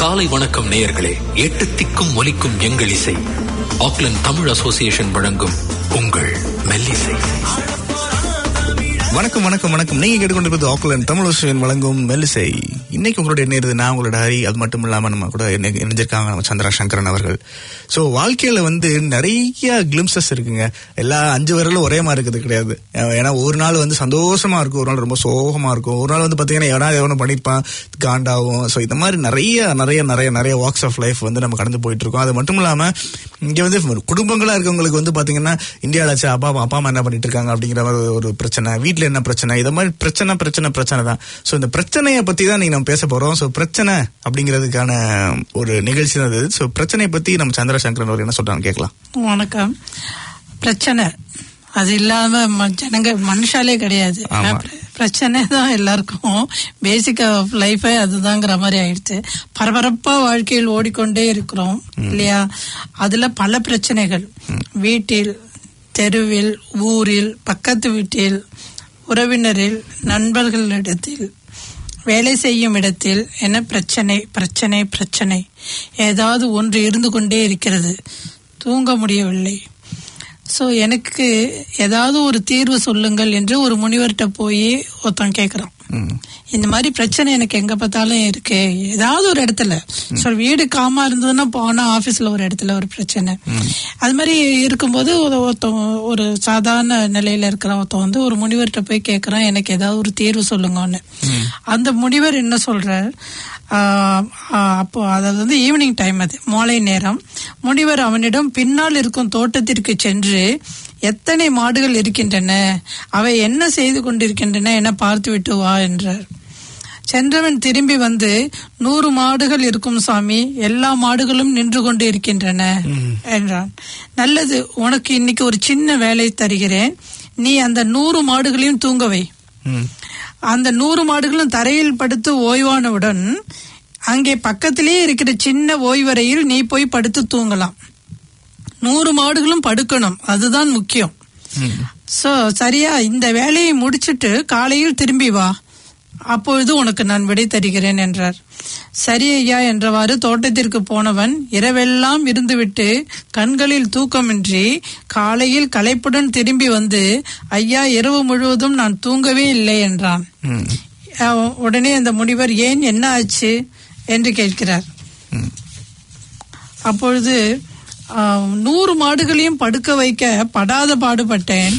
காலை வணக்கம் நேயர்களே எட்டு திக்கும் ஒலிக்கும் எங்கள் இசை ஆக்லண்ட் தமிழ் அசோசியேஷன் வழங்கும் உங்கள் மெல்லிசை வணக்கம் வணக்கம் வணக்கம் நீங்க கேட்டுக்கொண்டிருப்பது ஆக்லாண்ட் தமிழ் விஷயம் வழங்கும் மெல்லிசை இன்னைக்கு உங்களுடைய நேரது நான் உங்களோட ஹரி அது மட்டும் இல்லாம நம்ம கூட இணை- இணைஞ்சிருக்காங்க நம்ம சந்திரா சங்கரன் அவர்கள் சோ வாழ்க்கையில வந்து நிறைய கிளிம்சஸ் இருக்குங்க எல்லா அஞ்சு விரலும் ஒரே மாதிரி இருக்குது கிடையாது அஹ் ஏன்னா ஒரு நாள் வந்து சந்தோஷமா இருக்கும் ஒரு நாள் ரொம்ப சோகமா இருக்கும் ஒரு நாள் வந்து பாத்தீங்கன்னா எவனா எவனும் பண்ணிருப்பான் காண்டாவும் சோ இந்த மாதிரி நிறைய நிறைய நிறைய நிறைய வாக்ஸ் ஆஃப் லைஃப் வந்து நம்ம கடந்து போயிட்டு இருக்கோம் அது மட்டும் இல்லாம இங்க வந்து குடும்பங்களா இருக்கவங்களுக்கு வந்து பாத்தீங்கன்னா இந்தியாவில் ஆச்சு அப்பா அப்பா அம்மா என்ன பண்ணிட்டு இருக்காங்க அப்படிங்கிற மாதிரி ஒரு பிரச்சனை வீட்ல என்ன பிரச்சனை இத மாதிரி பிரச்சனை பிரச்சனை பிரச்சனை தான் சோ இந்த பிரச்சனையை பத்தி தான் நீங்க நம்ம பேச போறோம் சோ பிரச்சனை அப்படிங்கிறதுக்கான ஒரு நிகழ்ச்சி தான் இது சோ பிரச்சனையை பத்தி நம்ம சந்திரசங்கரன் அவர் என்ன சொல்றாங்க கேட்கலாம் வணக்கம் பிரச்சனை அது இல்லாம ம- ஜனங்க மனுஷாலே கிடையாது ஆமா. பிர- பிரச்சனை தான் எல்லாருக்கும் பேசிக் ஆஃப் லைஃபே அதுதாங்கிற மாதிரி ஆயிடுச்சு பரபரப்பா வாழ்க்கையில் ஓடிக்கொண்டே இருக்கிறோம் இல்லையா அதுல பல பிரச்சனைகள் வீட்டில் தெருவில் ஊரில் பக்கத்து வீட்டில் உறவினரில் நண்பர்களிடத்தில் வேலை செய்யும் இடத்தில் என்ன பிரச்சனை பிரச்சனை பிரச்சனை ஏதாவது ஒன்று இருந்து கொண்டே இருக்கிறது தூங்க முடியவில்லை சோ எனக்கு ஏதாவது ஒரு தீர்வு சொல்லுங்கள் என்று ஒரு முனிவர்கிட்ட போய் ஒருத்தன் கேக்குறான் இந்த மாதிரி பிரச்சனை எனக்கு எங்க பார்த்தாலும் இருக்கு ஏதாவது ஒரு இடத்துல சோ வீடு காமா இருந்ததுன்னா போனா ஆபீஸ்ல ஒரு இடத்துல ஒரு பிரச்சனை அது மாதிரி இருக்கும்போது ஒரு ஒருத்தன் ஒரு சாதாரண நிலையில இருக்கிற ஒருத்தன் வந்து ஒரு முனிவர்கிட்ட போய் கேக்குறான் எனக்கு ஏதாவது ஒரு தீர்வு சொல்லுங்கன்னு அந்த முனிவர் என்ன சொல்றார் ஆஹ் ஆஹ் அப்போ அதாவது வந்து ஈவினிங் டைம் அது மாலை நேரம் முனிவர் அவனிடம் பின்னால் இருக்கும் தோட்டத்திற்கு சென்று எத்தனை மாடுகள் இருக்கின்றன அவை என்ன செய்து கொண்டிருக்கின்றன என பார்த்து விட்டு வா என்றார் சென்றவன் திரும்பி வந்து நூறு மாடுகள் இருக்கும் சாமி எல்லா மாடுகளும் நின்று கொண்டு இருக்கின்றன என்றான் நல்லது உனக்கு இன்னைக்கு ஒரு சின்ன வேலை தருகிறேன் நீ அந்த நூறு மாடுகளையும் தூங்க வை அந்த நூறு மாடுகளும் தரையில் படுத்து ஓய்வானவுடன் அங்கே பக்கத்திலே இருக்கிற சின்ன ஓய்வறையில் நீ போய் படுத்து தூங்கலாம் நூறு மாடுகளும் படுக்கணும் அதுதான் முக்கியம் சோ சரியா இந்த வேலையை முடிச்சிட்டு காலையில் திரும்பி வா அப்பொழுது உனக்கு நான் விடை தருகிறேன் என்றார் சரி ஐயா என்றவாறு தோட்டத்திற்கு போனவன் இரவெல்லாம் இருந்துவிட்டு கண்களில் தூக்கமின்றி காலையில் களைப்புடன் திரும்பி வந்து ஐயா இரவு முழுவதும் நான் தூங்கவே இல்லை என்றான் அஹ் உடனே அந்த முனிவர் ஏன் என்ன ஆச்சு என்று கேட்கிறார் அப்பொழுது ஆஹ், நூறு மாடுகளையும் படுக்க வைக்க படாத பாடுபட்டேன்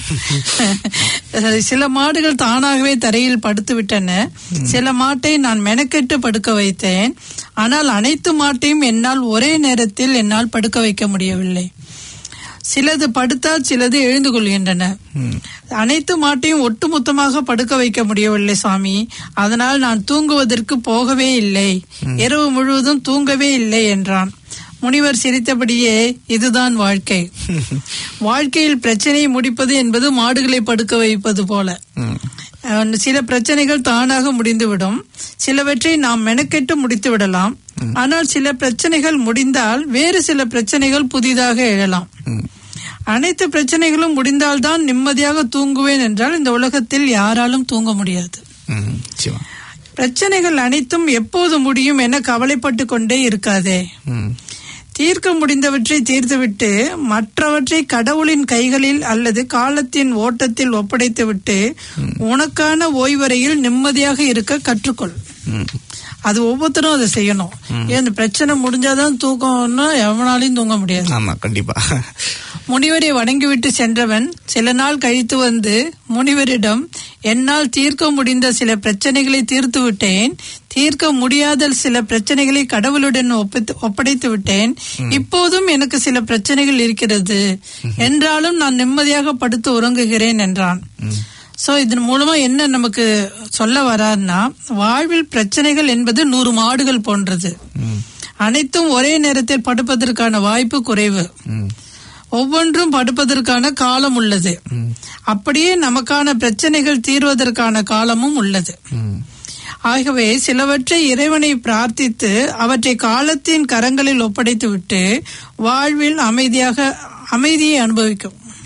சில மாடுகள் தானாகவே தரையில் படுத்து விட்டன சில மாட்டை நான் மெனக்கெட்டு படுக்க வைத்தேன் ஆனால் அனைத்து மாட்டையும் என்னால் ஒரே நேரத்தில் என்னால் படுக்க வைக்க முடியவில்லை சிலது படுத்தால் சிலது எழுந்து கொள்கின்றன அனைத்து மாட்டையும் ஒட்டுமொத்தமாக படுக்க வைக்க முடியவில்லை சுவாமி அதனால் நான் தூங்குவதற்கு போகவே இல்லை இரவு முழுவதும் தூங்கவே இல்லை என்றான் முனிவர் சிரித்தபடியே இதுதான் வாழ்க்கை வாழ்க்கையில் பிரச்சனையை முடிப்பது என்பது மாடுகளை படுக்க வைப்பது போல அஹ் சில பிரச்சனைகள் தானாக முடிந்துவிடும் சிலவற்றை நாம் மெனக்கெட்டு முடித்து விடலாம் ஆனால் சில பிரச்சனைகள் முடிந்தால் வேறு சில பிரச்சனைகள் புதிதாக எழலாம் அனைத்து பிரச்சனைகளும் முடிந்தால்தான் நிம்மதியாக தூங்குவேன் என்றால் இந்த உலகத்தில் யாராலும் தூங்க முடியாது ம், நிச்சயமா. பிரச்சனைகள் அனைத்தும் எப்போது முடியும் என கவலைப்பட்டு கொண்டே இருக்காதே ம், தீர்க்க முடிந்தவற்றை தீர்த்துவிட்டு மற்றவற்றை கடவுளின் கைகளில் அல்லது காலத்தின் ஓட்டத்தில் ஒப்படைத்துவிட்டு உனக்கான ஓய்வறையில் நிம்மதியாக இருக்க கற்றுக்கொள் ம். அது ஒவ்வொருத்தரும் அதை செய்யணும் ஏன் இந்த பிரச்சனை முடிஞ்சாதான் தூக்கம்னா எவனாலையும் தூங்க முடியாது ஆமா கண்டிப்பா முனிவரை வணங்கிவிட்டு சென்றவன் சில நாள் கழித்து வந்து முனிவரிடம் என்னால் தீர்க்க முடிந்த சில பிரச்சனைகளை தீர்த்து விட்டேன் தீர்க்க முடியாத சில பிரச்சனைகளை கடவுளுடன் ஒப்பித்து- ஒப்படைத்து விட்டேன் இப்போதும் எனக்கு சில பிரச்சனைகள் இருக்கிறது என்றாலும் நான் நிம்மதியாக படுத்து உறங்குகிறேன் என்றான் சோ இதன் மூலமா என்ன நமக்கு சொல்ல வரார்னா வாழ்வில் பிரச்சனைகள் என்பது நூறு மாடுகள் போன்றது அனைத்தும் ஒரே நேரத்தில் படுப்பதற்கான வாய்ப்பு குறைவு ஒவ்வொன்றும் படுப்பதற்கான காலம் உள்ளது அப்படியே நமக்கான பிரச்சனைகள் தீர்வதற்கான காலமும் உள்ளது ஆகவே சிலவற்றை இறைவனை பிரார்த்தித்து அவற்றை காலத்தின் கரங்களில் ஒப்படைத்துவிட்டு வாழ்வில் அமைதியாக அமைதியை அனுபவிக்கும்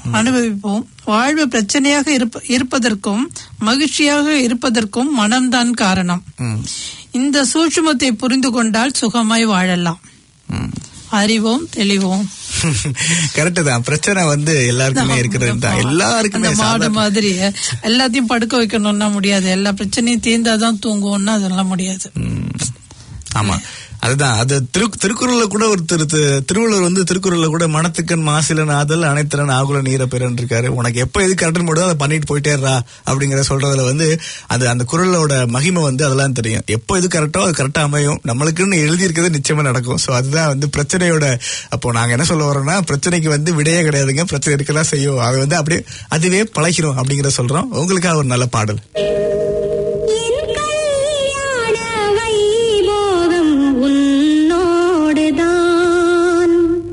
அனுபவிப்போம் வாழ்வு பிரச்சனையாக இருப்ப- இருப்பதற்கும் மகிழ்ச்சியாக இருப்பதற்கும் மனம்தான் காரணம் ம். இந்த சூட்சுமத்தை புரிந்து கொண்டால் சுகமாய் வாழலாம் ம். அறிவோம் தெளிவோம் கரெக்ட் தான் பிரச்சனை வந்து எல்லாருக்குமே இருக்கிறது தான் எல்லாருக்குமே அந்த மாடு சாதாரண- மாதிரி எல்லாத்தையும் படுக்க வைக்கணும்னா முடியாது எல்லா பிரச்சனையும் தீர்ந்தாதான் தூங்குவோம்னா அதெல்லாம் முடியாது ம். ஆமா அதுதான் அது திரு திருக்குறள்ல கூட ஒரு திரு திரு- திருவள்ளுவர் வந்து திருக்குறள்ல கூட மனத்துக்கண் மாசிலன் ஆதல் அனைத்திறன் ஆகுல நீர பெறன் இருக்காரு உனக்கு எப்ப எது கரெக்ட் போடுதோ அதை பண்ணிட்டு போயிட்டேறா அப்படிங்கிற சொல்றதுல வந்து அது அந்த குரலோட மகிமை வந்து அதெல்லாம் தெரியும் எப்போ எது கரெக்டோ அது கரெக்டா அமையும் நம்மளுக்குன்னு எழுதி இருக்கிறது நிச்சயமா நடக்கும் சோ அதுதான் வந்து பிரச்சனையோட அப்போ நாங்க என்ன சொல்ல வரோம்னா பிரச்சனைக்கு வந்து விடையே கிடையாதுங்க பிரச்சனை இருக்கதான் செய்யும் அது வந்து அப்படியே அதுவே பழகிறோம் அப்படிங்கிற சொல்றோம் உங்களுக்காக ஒரு நல்ல பாடல் என் கல்யாண வைபோகம் உன்னோடுதான்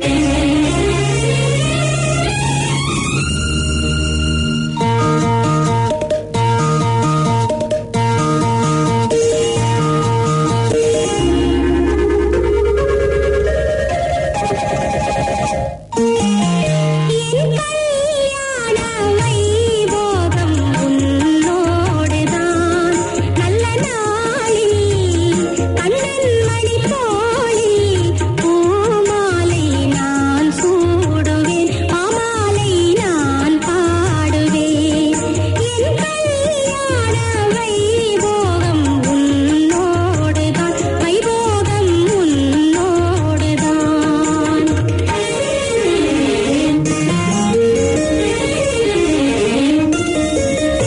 என் கல்யாண வைபோகம் உன்னோடுதான் நல்ல நாளில் கண்ணன் மணி போலில் பூமாலை நான் சூடுவேன் பாமாலை நான் பாடுவேன் என் கல்யாண வைபோகம் உன்னோடுதான் வைபோகம் உன்னோடுதான்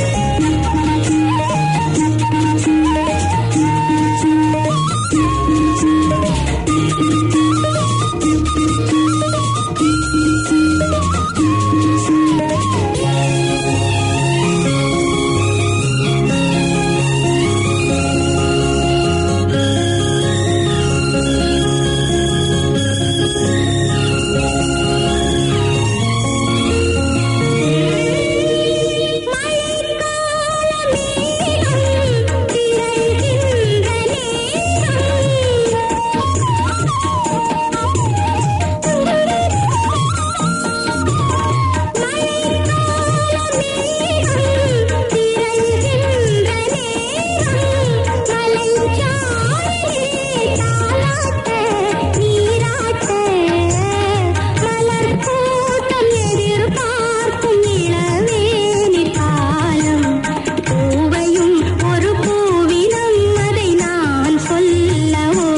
பூவையும் ஒரு பூவினம் அதை நான் சொல்லவோ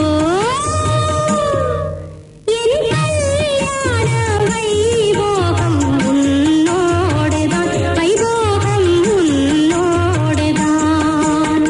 என் கல்யாண வைபோகம் உன்னோடுதான் வைபோகம் உன்னோடுதான்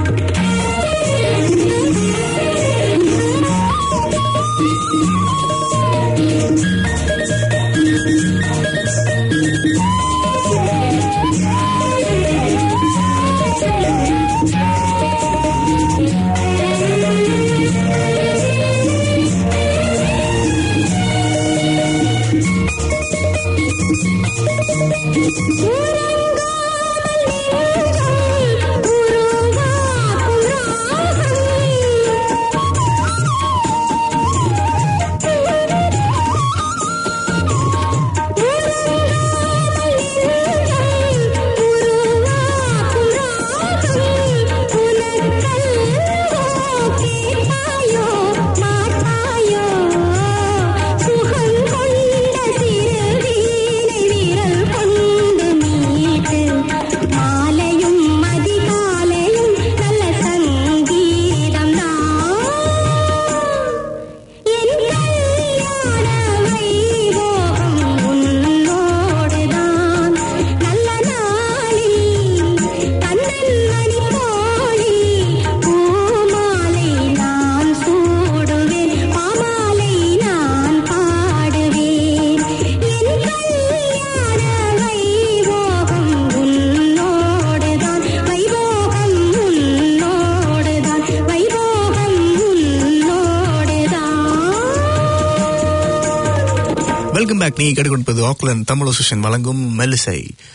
கேட்டாயோ மாட்டாயோ சுகம் கொண்ட சிறு வீணை விரல் கொண்டு மீட்டு மாலையும் அதிகாலையும் நல்ல சங்கீதம் என் கல்யாண வைபோகம் உன்னோடுதான் நல்ல நாளில் கண்ணன் மணி போலில் பூமாலை நான் சூடுவேன் பாமாலை நான் பாடுவேன் என் கல்யாண வைபோகம் உன்னோடுதான் வைபோகம் உன்னோடுதான் வைபோகம் உன்னோடுதான் வெல்கம் பேக் நீ கேட்டுக்கொண்டிருப்பது ஆக்லாந்து தமிழ் அசோசியேஷன் வழங்கும் மெல்லிசை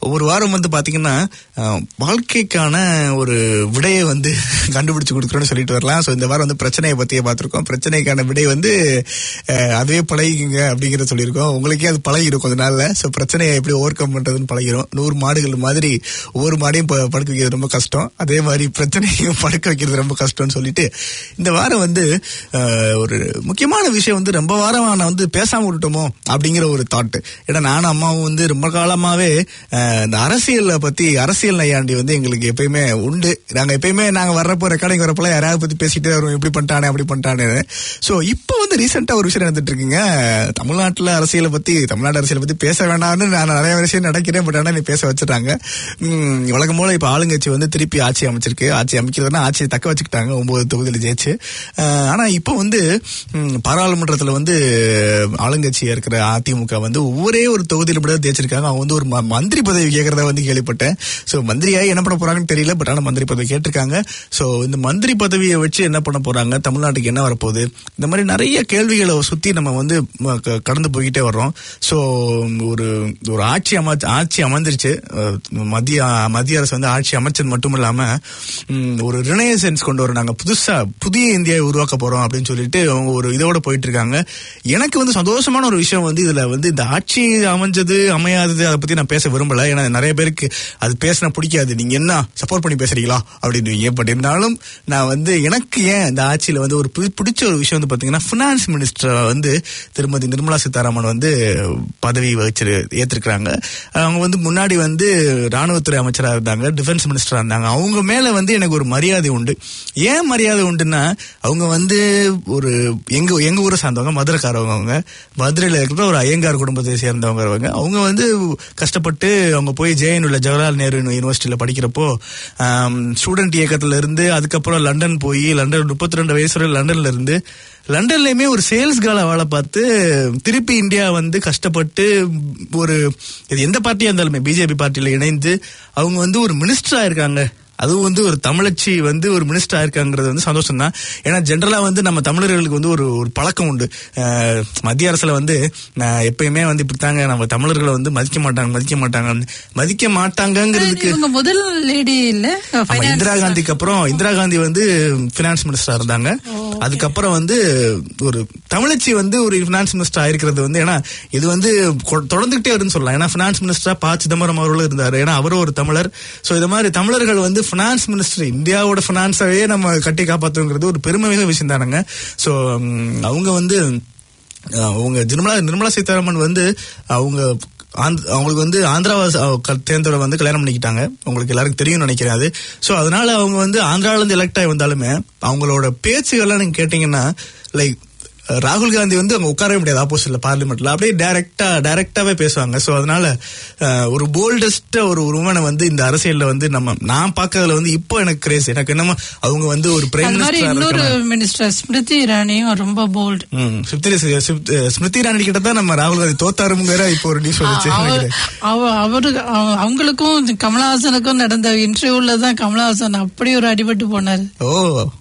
ஒவ்வொரு வாரம் வந்து பாத்தீங்கன்னா அஹ், வாழ்க்கைக்கான ஒரு விடையை வந்து கண்டுபிடிச்சு கொடுக்குறோம்னு சொல்லிட்டு வரலாம் ஸோ இந்த வாரம் வந்து பிரச்சனையை பத்தியே பார்த்திருக்கோம் பிரச்சனைக்கான விடை வந்து அஹ், அதுவே பழகிங்க அப்படிங்கறத சொல்லியிருக்கோம் உங்களுக்கே அது பழகிரும் கொஞ்ச நாள்ல ஸோ பிரச்சனையை எப்படி ஓவர் கம் பண்றதுன்னு பழகிரும் நூறு மாடுகள் மாதிரி ஒவ்வொரு மாடையும் ப- படுக்க வைக்கிறது ரொம்ப கஷ்டம் அதே மாதிரி பிரச்சனையும் படுக்க வைக்கிறது ரொம்ப கஷ்டம்னு சொல்லிட்டு இந்த வாரம் வந்து அஹ், ஒரு முக்கியமான விஷயம் வந்து ரொம்ப வாரம் நான் வந்து பேசாம விட்டுட்டோமோ அப்படிங்கிற ஒரு தாட் ஏன்னா நானும் அம்மாவும் வந்து ரொம்ப காலமாவே அஹ், இந்த அரசியலை பத்தி அரசியல் நையாண்டி வந்து எங்களுக்கு எப்பயுமே உண்டு நாங்க எப்பயுமே நாங்க வர்றப்போ ரெக்கார்டிங் வரப்போ யாராவது பத்தி பேசிட்டே வரும் இப்படி பண்ணிட்டானே அப்படி பண்ணிட்டானே சோ இப்போ வந்து ரீசெண்டா ஒரு விஷயம் நடந்துட்டு இருக்குங்க தமிழ்நாட்டுல அரசியலை பத்தி தமிழ்நாடு அரசியலை பத்தி பேச வேண்டாம்னு நான் நிறைய விஷயம் நடக்கிறேன் பட் ஆனா நீ பேச வச்சுட்டாங்க உம், வழக்கம் போல இப்ப ஆளுங்கட்சி வந்து திருப்பி ஆட்சி அமைச்சிருக்கு ஆட்சி அமைக்கிறதுனா ஆட்சியை தக்க வச்சுக்கிட்டாங்க ஒன்பது தொகுதியில ஜெயிச்சு அஹ், ஆனா இப்போ வந்து உம், பாராளுமன்றத்துல வந்து ஆளுங்கட்சியா இருக்கிற அதிமுக வந்து ஒரே ஒரு தொகுதியில மட்டும் தான் ஜெயிச்சிருக்காங்க அவங்க வந்து ஒரு ம- மந்திரி பதவி கேட்கறத வந்து கேள்விப்பட்டேன் சோ மந்திரியாய் என்ன பண்ண போறாங்கன்னு தெரியல பட் ஆனா மந்திரி பதவி கேட்டிருக்காங்க சோ இந்த மந்திரி பதவியை வச்சு என்ன பண்ண போறாங்க தமிழ்நாட்டுக்கு என்ன வரப்போகுது இந்த மாதிரி நிறைய கேள்விகளை சுத்தி நம்ம வந்து ம- க- கடந்து போய்கிட்டே வர்றோம் சோ ஒரு ஒரு ஆட்சி அம ஆட்சி அமைஞ்சிருச்சு அஹ், மத்திய மத்திய அரசு வந்து ஆட்சி அமைச்சது மட்டும் இல்லாம ம், ஒரு ரினைசன்ஸ் கொண்டு வரோம் நாங்க புதுசா புதிய இந்தியாவை உருவாக்க போறோம் அப்படின்னு சொல்லிட்டு அவங்க ஒரு இதோட போயிட்டு இருக்காங்க எனக்கு வந்து சந்தோஷமான ஒரு விஷயம் வந்து இதுல வந்து இந்த ஆட்சி அமைஞ்சது அமையாதது அதை பத்தி நான் பேச விரும்பல ஏன்னா நிறைய பேருக்கு அது பேசினா பிடிக்காது நீங்க என்ன சப்போர்ட் பண்ணி பேசுறீங்களா அப்படின்னு பட் இருந்தாலும் நான் வந்து எனக்கு ஏன் இந்த ஆட்சியில வந்து ஒரு பி- பிடிச்ச ஒரு விஷயம் வந்து பாத்தீங்கன்னா பினான்ஸ் மினிஸ்டர் வந்து திருமதி நிர்மலா சீதாராமன் வந்து பதவி வச்சு ஏத்திருக்கிறாங்க அவங்க வந்து முன்னாடி வந்து ராணுவத்துறை அமைச்சரா இருந்தாங்க டிஃபென்ஸ் மினிஸ்டரா இருந்தாங்க அவங்க மேல வந்து எனக்கு ஒரு மரியாதை உண்டு ஏன் மரியாதை உண்டுன்னா அவங்க வந்து ஒரு எங்க எங்க ஊரை சார்ந்தவங்க மதுரைக்காரவங்க அவங்க மதுரையில இருக்கிற ஒரு ஐயங்கார் குடும்பத்தை சேர்ந்தவங்க அவங்க அவங்க வந்து கஷ்டப்பட்டு அவங்க போய் ஜேஎன்யூல ஜவஹர்லால் நேரு யூனிவர்சிட்டியில படிக்கிறப்போ ஸ்டூடெண்ட் இயக்கத்துல இருந்து அதுக்கப்புறம் லண்டன் போய் லண்டன் முப்பத்தி ரெண்டு வயசு வரை லண்டன்ல இருந்து லண்டன்லயுமே ஒரு சேல்ஸ் கால வேலை பார்த்து திருப்பி இந்தியா வந்து கஷ்டப்பட்டு ஒரு இது எந்த பார்ட்டியா இருந்தாலுமே பிஜேபி பார்ட்டியில இணைந்து அவங்க வந்து ஒரு மினிஸ்டரா இருக்காங்க அதுவும் வந்து ஒரு தமிழச்சி வந்து ஒரு மினிஸ்டர் ஆயிருக்காங்கிறது வந்து சந்தோஷம் தான் ஏன்னா ஜென்ரலா வந்து நம்ம தமிழர்களுக்கு வந்து ஒரு ஒரு பழக்கம் உண்டு அஹ், மத்திய அரசுல வந்து நான் எப்பயுமே வந்து இப்படித்தாங்க நம்ம தமிழர்களை வந்து மதிக்க மாட்டாங்க மதிக்க மாட்டாங்க மதிக்க மாட்டாங்கங்கிறதுக்கு இவங்க முதல் லேடி இல்ல ஆமா finance இந்திரா காந்திக்கு அப்புறம் இந்திரா காந்தி வந்து பினான்ஸ் மினிஸ்டரா இருந்தாங்க அதுக்கப்புறம் வந்து ஒரு தமிழச்சி வந்து ஒரு பினான்ஸ் மினிஸ்டர் ஆயிருக்கிறது வந்து ஏன்னா இது வந்து கொ- தொடர்ந்துகிட்டே வருதுன்னு சொல்லலாம் ஏன்னா பினான்ஸ் மினிஸ்டரா ப சிதம்பரம் அவர்களும் இருந்தாரு ஏன்னா அவரும் ஒரு தமிழர் சோ இது மாதிரி தமிழர்கள் வந்து பினான்ஸ் மினிஸ்டர் இந்தியாவோட பினான்ஸாவே நம்ம கட்டி காப்பாத்துங்கிறது ஒரு பெருமைமிக விஷயம் தானங்க சோ அவங்க வந்து அஹ், அவங்க நிர்மலா நிர்மலா சீதாராமன் வந்து அவங்க ஆந்த்- அவங்களுக்கு வந்து ஆந்திராவை தேர்ந்தவரை வந்து கல்யாணம் பண்ணிக்கிட்டாங்க உங்களுக்கு எல்லாருக்கும் தெரியும்னு நினைக்கிறேன் அது ஸோ அதனால அவங்க வந்து ஆந்திரால இருந்து எலெக்ட் ஆகி வந்தாலுமே அவங்களோட பேச்சுகள்லாம் நீங்க கேட்டீங்கன்னா லைக் ராகுல் காந்தி வந்து அவங்க உட்காரவே முடியாது ஆப்போசிட்ல பார்லிமெண்ட்ல அப்படியே டைரக்டா டைரக்டாவே பேசுவாங்க ஸோ அதனால அஹ், ஒரு போல்டஸ்ட் ஒரு உமனை வந்து இந்த அரசியல்ல வந்து நம்ம நான் பார்க்கறதுல வந்து இப்போ எனக்கு கிரேஸ் எனக்கு என்னமோ அவங்க வந்து ஒரு பிரைம் அது மாதிரி இன்னொரு மினிஸ்டர் மினிஸ்டர் ஸ்மிருதி இரானியும் ரொம்ப போல்டு ம், ஸ்மிருதி ஸ்மிருதி- ஸ்மிருதி இரானி கிட்ட தான் நம்ம ராகுல் காந்தி தோத்தாருங்கிற இப்போ ஒரு நியூஸ் வந்துச்சு நினைக்கிறேன். அவரு அவ- அவங்களுக்கும் கமலஹாசனுக்கும் நடந்த இன்டர்வியூல தான் கமலஹாசன் அப்படி ஒரு அடிபட்டு போனாரு ஓ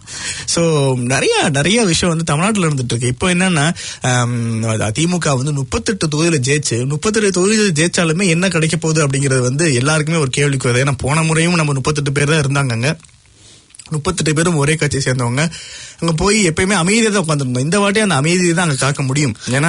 சோ நிறைய நிறைய விஷயம் வந்து தமிழ்நாட்டுல இருந்துட்டு இருக்கு இப்போ என்னன்னா ஆம், திமுக வந்து முப்பத்தெட்டு தொகுதியில ஜெயிச்சு முப்பத்தெட்டு தொகுதியில ஜெயிச்சாலுமே என்ன கிடைக்க போகுது அப்படிங்கறது வந்து எல்லாருக்குமே ஒரு கேள்விக்கு வருது ஏன்னா போன முறையும் நம்ம முப்பத்தெட்டு பேர் தான் இருந்தாங்க அங்க முப்பத்தெட்டு பேரும் ஒரே கட்சியை சேர்ந்தவங்க அங்க போய் எப்பயுமே அமைதியா தான் உட்காந்துருந்தோம் இந்த வாட்டி அந்த அமைதியை தான் அங்க காக்க முடியும் ஏன்னா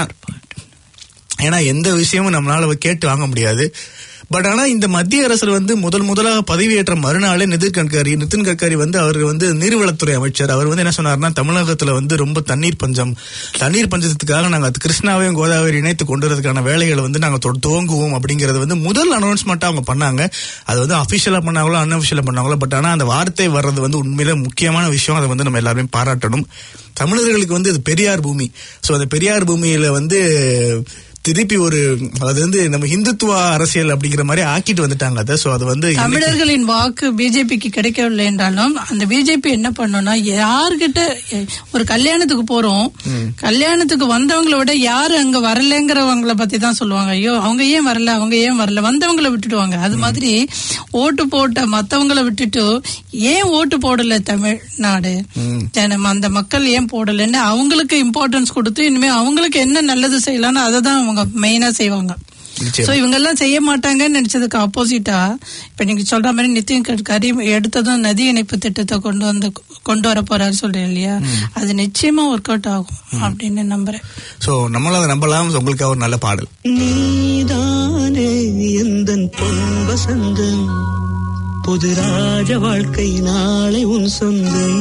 ஏன்னா எந்த விஷயமும் நம்மளால கேட்டு வாங்க முடியாது பட் ஆனா இந்த மத்திய அரசு வந்து முதல் முதலாக பதவியேற்ற மறுநாளே நிதின் கட்கரி நிதின் கட்கரி வந்து அவர் வந்து நீர்வளத்துறை அமைச்சர் அவர் வந்து என்ன சொன்னார்னா தமிழகத்துல வந்து ரொம்ப தண்ணீர் பஞ்சம் தண்ணீர் பஞ்சத்துக்காக நாங்க அது கிருஷ்ணாவையும் கோதாவரி இணைத்து கொண்டு வரதுக்கான வேலைகளை வந்து நாங்க தொ- துவங்குவோம் அப்படிங்கறது வந்து முதல் அனௌன்ஸ்மெண்ட் அவங்க பண்ணாங்க அது வந்து அபிஷியலா பண்ணாங்களோ அன்அபிஷியலா பண்ணாங்களோ பட் ஆனா அந்த வார்த்தை வர்றது வந்து உண்மையில முக்கியமான விஷயம் அதை வந்து நம்ம எல்லாருமே பாராட்டணும் தமிழர்களுக்கு வந்து இது பெரியார் பூமி சோ அந்த பெரியார் பூமியில வந்து திருப்பி ஒரு அது வந்து நம்ம இந்துத்துவ அரசியல் அப்படிங்கிற மாதிரி ஆக்கிட்டு வந்துட்டாங்க அதை சோ அது வந்து இன்னைக்கு- தமிழர்களின் வாக்கு பிஜேபிக்கு கிடைக்கவில்லை என்றாலும் அந்த பிஜேபி என்ன பண்ணும்னா யார்கிட்ட எ- ஒரு கல்யாணத்துக்கு போறோம் கல்யாணத்துக்கு வந்தவங்களை விட யாரு அங்க வரலங்கிறவங்கள பத்தி தான் சொல்லுவாங்க ஐயோ அவங்க ஏன் வரல அவங்க ஏன் வரல வந்தவங்கள விட்டுடுவாங்க அது மாதிரி ஓட்டு போட்ட மத்தவங்கள விட்டுட்டு ஏன் ஓட்டு போடல தமிழ்நாடு ஜனம் அந்த மக்கள் ஏன் போடலன்னு அவங்களுக்கு இம்பார்ட்டன்ஸ் கொடுத்து இனிமே அவங்களுக்கு என்ன நல்லது செய்யலாம்னு அதை தான் அவங்க மெயினா செய்வாங்க நிச்சயமா. சோ இவங்க எல்லாம் செய்ய மாட்டாங்கன்னு நினைச்சதுக்கு ஆப்போசிட்டா இப்ப நீங்க சொல்ற மாதிரி நிதின் கட்கரி எடுத்ததும் நதி இணைப்பு திட்டத்தை கொண்டு வந்து கொண்டு வர போறாரு சொல்றேன் இல்லையா அது நிச்சயமா ஒர்க் அவுட் ஆகும் அப்படின்னு நம்புறேன் சோ நம்மளால அதை நம்பலாம் உங்களுக்காக ஒரு நல்ல பாடல் நீதானே எந்தன் பொன் வசந்தம் புது ராஜ வாழ்க்கை நாளை உன் சொந்தம்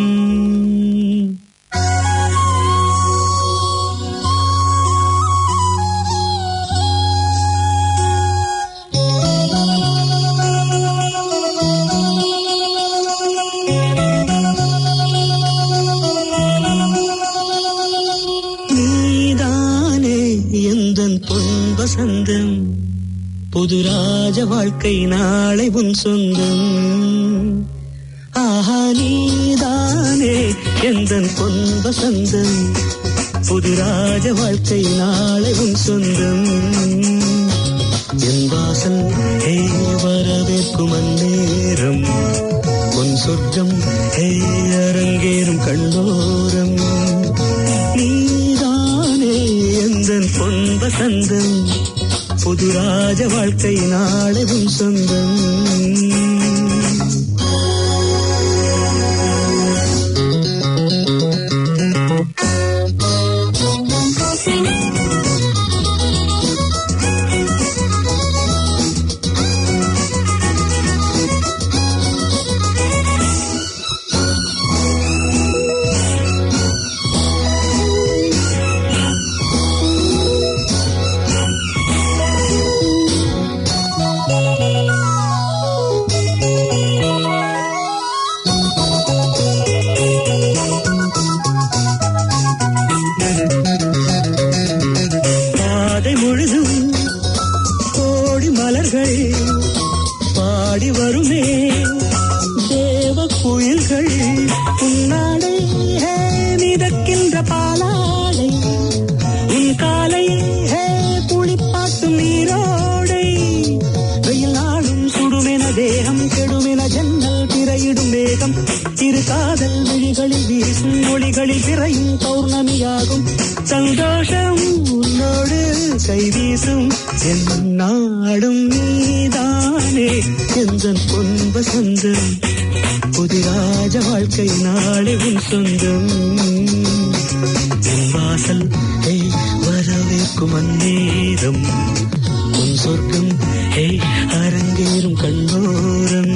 நீதானே எந்தன் பொன் வசந்தம் புது ராஜ வாழ்க்கை நாளை உன் சொந்தம் ஆஹா நீதானே எந்தன் பொன் வசந்தம் புது ராஜ வாழ்க்கை நாளை உன் சொந்தம் என் வாசல் ஹே வரவேற்கும் அந்நேரம் உன் சொர்க்கம் ஹே அரங்கேறும் கண்டோரம் நீதானே எந்தன் பொன் வசந்தம் புது ராஜ வாழ்க்கை நாளவும் சொந்தம் பாதை முழுதும் கோடி மலர்கள் பாடி வருமே தேவ குயில்கள் உன்னாடை ஹே, மிதக்கின்ற பாலாடை உன் காலை ஹே குளிப்பாட்டும் நீரோடை வெயில் நாளும் சுடுமென தேகம் கெடுமென ஜன்னல் திரையிடும் வேகம் இரு காதல் விழிகளில் வீசும் மொழிகளில் திரையும் பௌர்ணமியாகும் சந்தோஷம் உன்னோடு கை வீசும் என் நாடும் நீதானே எந்தன் பொன் வசந்தம் புதிராஜ வாழ்க்கை நாளை உன் சொந்தம் என் வாசல் ஹே வரவேற்கும் அந்நேரம் உன் சொர்க்கம் ஹே அரங்கேறும் கண்ணோரம்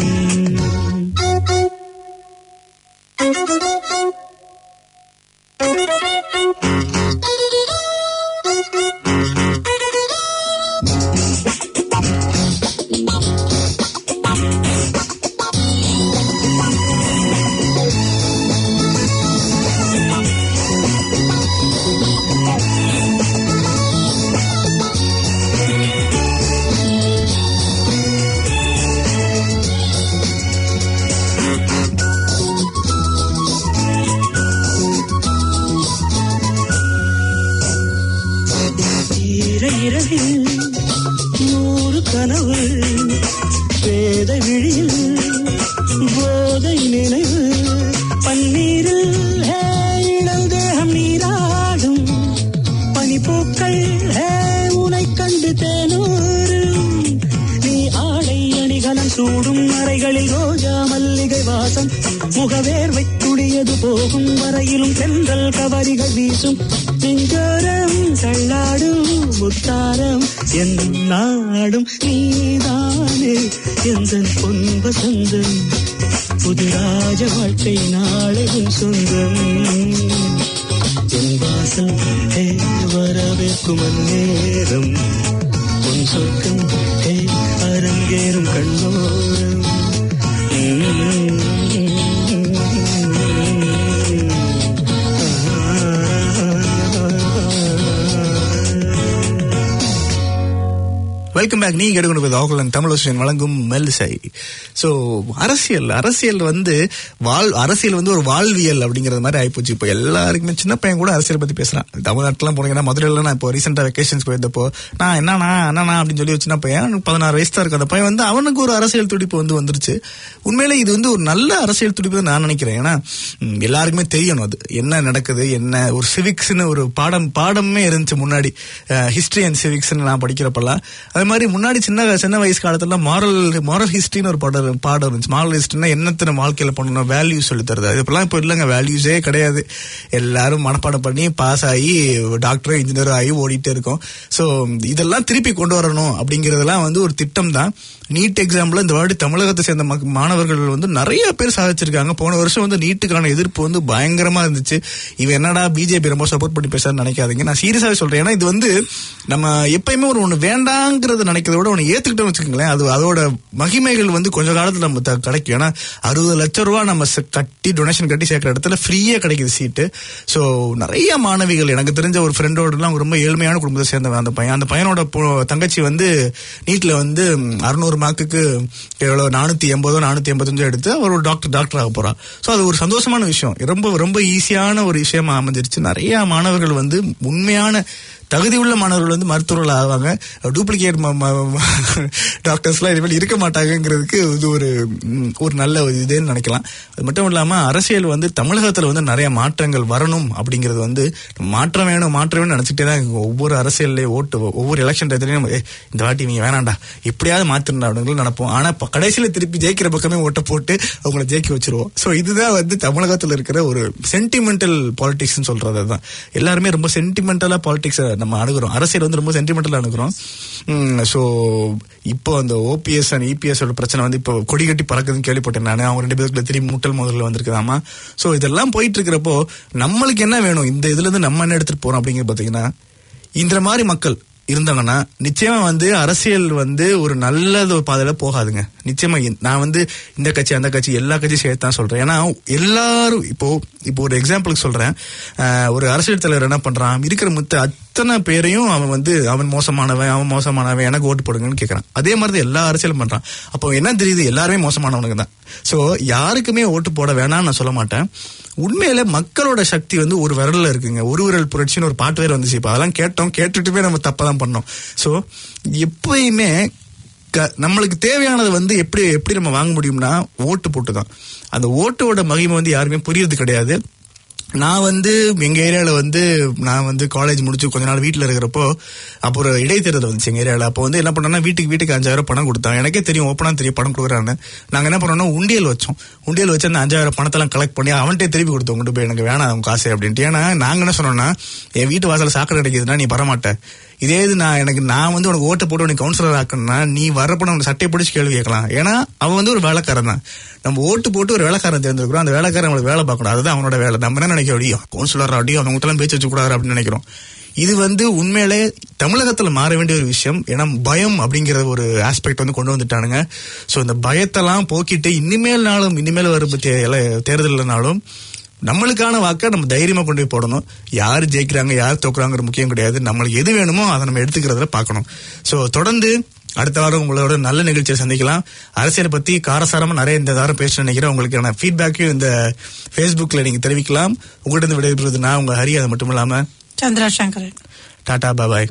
ஈர இரவில் நூறு கனவு வேத விழியில் போதை நினைவு பன்னீரில் ஹே, இளம் தேகம் நீராடும் பனிப்பூக்கள் ஹே, உனைக் கண்டு தேனூரும் நீ ஆடை அணிகலன் சூடும் அறைகளில் ரோஜா மல்லிகை வாசம் முகவேர்வை துளியது போகும் வரையிலும் சென்றல் கவரிகள் வீசும் நெஞ்சோரம் தள்ளாடும் முத்தாரம் என் நாடும் நீதானே எந்த பொன் வசந்தம் புது ராஜ வாழ்க்கை நாளை உன் சொந்தம் என் வாசல் ஹே வரவேற்கும் அந்நேரம் உன் சொர்க்கம் ஹே அரங்கேறும் கண்ணோரம் வெல்கம் பேக் நீ கேட்டுக்கொண்டு ஆகுலன் தமிழ் விஷயம் வழங்கும் மெல்லிசை ஸோ அரசியல் அரசியல் வந்து வாழ் அரசியல் வந்து ஒரு வாழ்வியல் அப்படிங்கிறது மாதிரி ஆயிப்போச்சு இப்போ எல்லாருக்குமே சின்ன பையன் கூட அரசியல் பத்தி பேசுறான் தமிழ்நாட்டுலாம் போனீங்கன்னா மதுரையில் நான் இப்போ ரீசெண்டாக வெக்கேஷன்ஸ் போயிருந்தப்போ நான் என்னண்ணா என்னண்ணா அப்படின்னு சொல்லி ஒரு சின்ன பையன் அவனுக்கு பதினாறு வயசு தான் இருக்கு அந்த பையன் வந்து அவனுக்கு ஒரு அரசியல் துடிப்பு வந்து வந்துருச்சு உண்மையிலே இது வந்து ஒரு நல்ல அரசியல் துடிப்பு தான் நான் நினைக்கிறேன் ஏன்னா ம், எல்லாருக்குமே தெரியணும் அது என்ன நடக்குது என்ன ஒரு சிவிக்ஸ்னு ஒரு பாடம் பாடமே இருந்துச்சு முன்னாடி ஹிஸ்டரி அண்ட் சிவிக்ஸ்னு நான் படிக்கிறப்பெல்லாம் அது மாதிரி முன்னாடி சின்ன சின்ன வயசு காலத்துல மாரல் மாரல் ஹிஸ்டரின்னு ஒரு பாடம் பாடம் இருந்துச்சு மாரல் ஹிஸ்டரினா என்னத்தை நம்ம வாழ்க்கையில பண்ணணும் வேல்யூஸ் சொல்லி தருது அது இப்பெல்லாம் இப்போ இல்லைங்க வேல்யூஸே கிடையாது எல்லாரும் மனப்பாடம் பண்ணி பாஸ் ஆகி டாக்டர் இன்ஜினியர் ஆகி ஓடிட்டே இருக்கோம் ஸோ இதெல்லாம் திருப்பி கொண்டு வரணும் அப்படிங்கறதெல்லாம் வந்து ஒரு திட்டம் தான் நீட் எக்ஸாம்ல இந்த வாட்டி தமிழகத்தை சேர்ந்த மக்- மாணவர்கள் வந்து நிறைய பேர் சாதிச்சிருக்காங்க போன வருஷம் வந்து நீட்டுக்கான எதிர்ப்பு வந்து பயங்கரமா இருந்துச்சு இவன் என்னடா பிஜேபி ரொம்ப சப்போர்ட் பண்ணி பேசுறான்னு நினைக்காதீங்க நான் சீரியஸாவே சொல்றேன் ஏன்னா இது வந்து நம்ம எப்பயுமே ஒரு ஒண்ணு வேண்டாங்கிறத நினைக்கிறத விட ஒன்று ஏத்துக்கிட்டோம்னு வச்சுக்கோங்களேன் அது அதோட மகிமைகள் வந்து கொஞ்ச காலத்துல நம்ம த- கிடைக்கும் ஏன்னா அறுபது லட்சம் ரூபா நம்ம ச- கட்டி டொனேஷன் கட்டி சேர்க்கிற இடத்துல ஃப்ரீயா கிடைக்குது சீட்டு ஸோ நிறைய மாணவிகள் எனக்கு தெரிஞ்ச ஒரு ஃப்ரெண்டோடலாம் ரொம்ப ஏழ்மையான குடும்பத்தை சேர்ந்தவன் அந்த பையன் அந்த பையனோட பொ- தங்கச்சி வந்து நீட்ல வந்து அறுநூறு மார்க்குக்கு எவ்வளோ நானூத்தி எண்பதோ நானூத்தி எண்பத்தஞ்சோ எடுத்து அவர் ஒரு டாக்டர் டாக்டர் ஆக போறா ஸோ அது ஒரு சந்தோஷமான விஷயம் ரொம்ப ரொம்ப ஈஸியான ஒரு விஷயமா அமைஞ்சிருச்சு நிறைய மாணவர்கள் வந்து உண்மையான தகுதி உள்ள மாணவர்கள் வந்து மருத்துவர்கள் ஆவாங்க டூப்ளிகேட் டாக்டர்ஸ்லாம் இனிமேல் இருக்க மாட்டாங்கங்கிறதுக்கு இது ஒரு ம், ஒரு நல்ல ஒரு இதுன்னு நினைக்கலாம் அது மட்டும் இல்லாம அரசியல் வந்து தமிழகத்துல வந்து நிறைய மாற்றங்கள் வரணும் அப்படிங்கிறது வந்து மாற்றம் வேணும் மாற்றம் வேணும் நினைச்சிட்டே தான் இருக்கு. ஒவ்வொரு அரசியல்லையும் ஓட்டு ஒவ்வொரு எலெக்ஷன் டயத்துலையும் "ஏய், இந்த வாட்டி நீங்க வேணாண்டா எப்படியாவது மாத்திருந்தா அப்படின்னு நினைப்போம் ஆனா இப்ப கடைசியில திருப்பி ஜெயிக்கிற பக்கமே ஓட்டை போட்டு அவங்கள ஜெயிக்க வச்சிருவோம் சோ இதுதான் வந்து தமிழகத்துல இருக்கிற ஒரு சென்டிமெண்டல் பாலிடிக்ஸ் சொல்றது தான் எல்லாருமே ரொம்ப சென்டிமெண்டலா பாலிடிக்ஸ் நம்ம அணுகுறோம் அரசியல் வந்து ரொம்ப சென்டிமெண்டலா அணுகுறோம் ஸோ இப்போ அந்த ஓபிஎஸ் அண்ட் இபிஎஸ் ஓட பிரச்சனை வந்து இப்போ கொடி கட்டி பறக்குதுன்னு கேள்விப்பட்டேன் நான் அவங்க ரெண்டு பேருக்குள்ள திரும்பி முட்டல் முதல்ல வந்திருக்குதாமா ஸோ இதெல்லாம் போயிட்டு இருக்கிறப்போ நம்மளுக்கு என்ன வேணும் இந்த இதுல இருந்து நம்ம என்ன எடுத்துட்டு போறோம் அப்படிங்கிறது பாத்தீங்கன்னா இந்த மாதிரி மக்கள் இருந்தாங்கன்னா நிச்சயமா வந்து அரசியல் வந்து ஒரு நல்ல பாதையில போகாதுங்க நிச்சயமா இந்த- நான் வந்து இந்த கட்சி அந்த கட்சி எல்லா கட்சியும் சேர்த்து தான் சொல்றேன் ஏன்னா எல்லாரும் இப்போ இப்போ ஒரு எக்ஸாம்பிளுக்கு சொல்றேன் அஹ், ஒரு அரசியல் தலைவர் என்ன பண்றான் இருக்கிற மொத்த அத்தனை பேரையும் அவன் வந்து அவன் மோசமானவன் அவன் மோசமானவன் எனக்கு ஓட்டு போடுங்கன்னு கேட்கறான் அதே மாதிரி தான் எல்லா அரசியலும் பண்றான் அப்போ என்ன தெரியுது எல்லாருமே மோசமானவனுங்க தான் சோ யாருக்குமே ஓட்டு போட வேணாம்னு நான் சொல்ல மாட்டேன் உண்மையில மக்களோட சக்தி வந்து ஒரு விரல்ல இருக்குங்க ஒரு விரல் புரட்சின்னு ஒரு பாட்டு வேற வந்துச்சு இப்ப அதெல்லாம் கேட்டோம் கேட்டுட்டுமே நம்ம தப்பா தான் பண்ணோம் சோ எப்பயுமே க- நம்மளுக்கு தேவையானது வந்து எப்படி எப்படி நம்ம வாங்க முடியும்னா ஓட்டு போட்டு தான் அந்த ஓட்டோட மகிமை வந்து யாருமே புரியுறது கிடையாது நான் வந்து எங்க ஏரியால வந்து நான் வந்து காலேஜ் முடிச்சு கொஞ்ச நாள் வீட்ல இருக்கிறப்போ அப்போ ஒரு இடைத்தேர்தல் வந்துச்சு எங்க ஏரியால அப்போ வந்து என்ன பண்ணோம்னா வீட்டுக்கு வீட்டுக்கு அஞ்சாயிரம் பணம் கொடுத்தாங்க எனக்கே தெரியும் ஓப்பனா தெரியும் பணம் கொடுக்குறாங்க நாங்க என்ன பண்ணோம்னா உண்டியல் வச்சோம் உண்டியல் வச்சு அந்த அஞ்சாயிரம் பணத்தெல்லாம் கலெக்ட் பண்ணி அவன்கிட்ட திருப்பி கொடுத்தோம் கொண்டு போய் எனக்கு வேணாம் உன் காசு அப்படின்ட்டு ஏன்னா நாங்க என்ன சொன்னோம்னா என் வீட்டு வாசல்ல சாக்கடை கிடைக்குதுன்னா நீ வரமாட்ட இதே இது நான் எனக்கு நான் வந்து உனக்கு ஓட்டு போட்டு உனக்கு கவுன்சிலர் ஆக்கணும்னா நீ வரப்ப உனக்கு சட்டையை பிடிச்சி கேள்வி கேட்கலாம் ஏன்னா அவன் வந்து ஒரு வேலைக்காரன் தான் நம்ம ஓட்டு போட்டு ஒரு வேலைக்காரன் தேர்ந்தெடுக்கிறோம் அந்த வேலைக்காரன் நம்மளுக்கு வேலை பார்க்கணும் அதுதான் அவனோட வேலை நம்ம என்ன நினைக்கிறோம் அடியோ கவுன்சிலர் அடியோ அவங்ககிட்ட பேச்சு வச்சு கூடாது அப்படின்னு நினைக்கிறோம் இது வந்து உண்மையிலே தமிழகத்துல மாற வேண்டிய ஒரு விஷயம் ஏன்னா பயம் அப்படிங்கிற ஒரு ஆஸ்பெக்ட் வந்து கொண்டு வந்துட்டானுங்க சோ இந்த பயத்தெல்லாம் போக்கிட்டு இனிமேல் நாளும் இனிமேல் வரும் தேர்தல்னாலும் நம்மளுக்கான வாக்கை நம்ம தைரியமா கொண்டு போய் போடணும் யார் ஜெயிக்கிறாங்க யார் தோக்குறாங்கிற முக்கியம் கிடையாது நம்மளுக்கு எது வேணுமோ அதை நம்ம எடுத்துக்கிறதுல பார்க்கணும் சோ தொடர்ந்து அடுத்த வாரம் உங்களோட நல்ல நிகழ்ச்சியை சந்திக்கலாம் அரசியலை பத்தி காரசாரமா நிறைய இந்த வாரம் பேச நினைக்கிறேன் உங்களுக்கான ஃபீட்பேக்கையும் இந்த ஃபேஸ்புக்ல நீங்க தெரிவிக்கலாம் உங்கள்கிட்ட இருந்து விடைபெறுவது நான் உங்க ஹரி அது மட்டும் இல்லாம சந்திரா சங்கரன் டாடா பாபாய்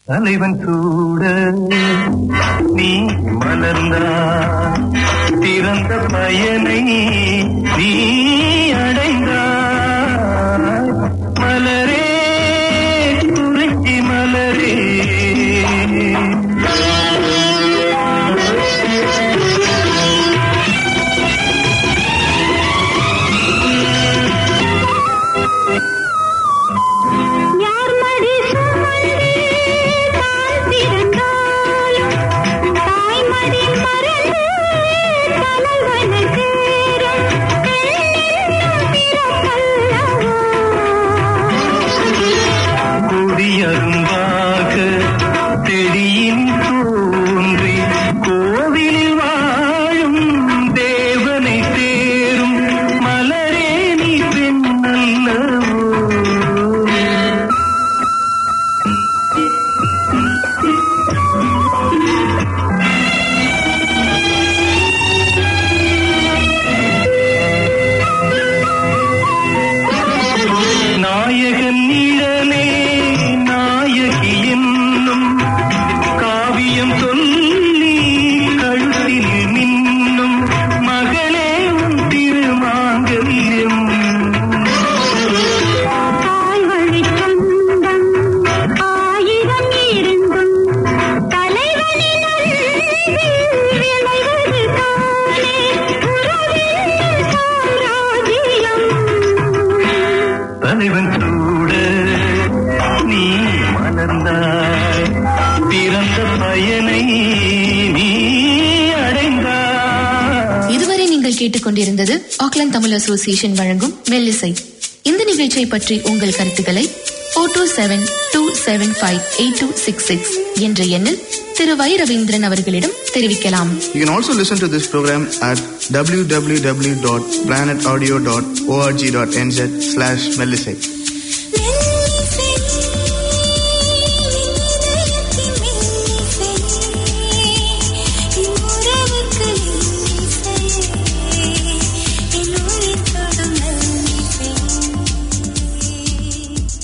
தலைவன் சூட நீ மலர்ந்தா திறந்த பயனை நீ அடைந்தாய் மலரே குறிச்சி மலரே யார் மடி சுமந்து தான் பிறந்தாலும் தாய்மடி மறந்து தலைவனை சேரும் பெண்ணென்னும் பிறப்பல்லவோ. கொடியரும்பாக தெடியின் தோன்றி கோவிலில் வாழும் தேவனை தேரும் மலரே நீ பெண்ணல்லவோ நாயகன் நிழலே நாயகி என்னும் காவியம் சொல்லி கழுத்தில் மின்னும் மகளே உன் திருமாங்கல்யம் தாய் வழிச் சொந்தம் ஆயிரம் இருந்தும் தலைவனின் அன்பில் விளைவது தானே உறவின் சாம்ராஜ்யம். தலைவன் சூட நீ மலர்ந்தாய் பிறந்த பயனை நீ அடைந்தாய் இதுவரை நீங்கள் கேட்டுக்கொண்டிருந்தது ஆக்லாந்து தமிழ் அசோசியேஷன் வழங்கும் மெல்லிசை இந்த நிகழ்ச்சியை பற்றி உங்கள் கருத்துக்களை four two seven two seven five eight two six six என்ற எண்ணில் திரு வை ரவீந்திரன் அவர்களிடம் தெரிவிக்கலாம் You can also listen to this program at www.planetaudio.org.nz slash Melisate.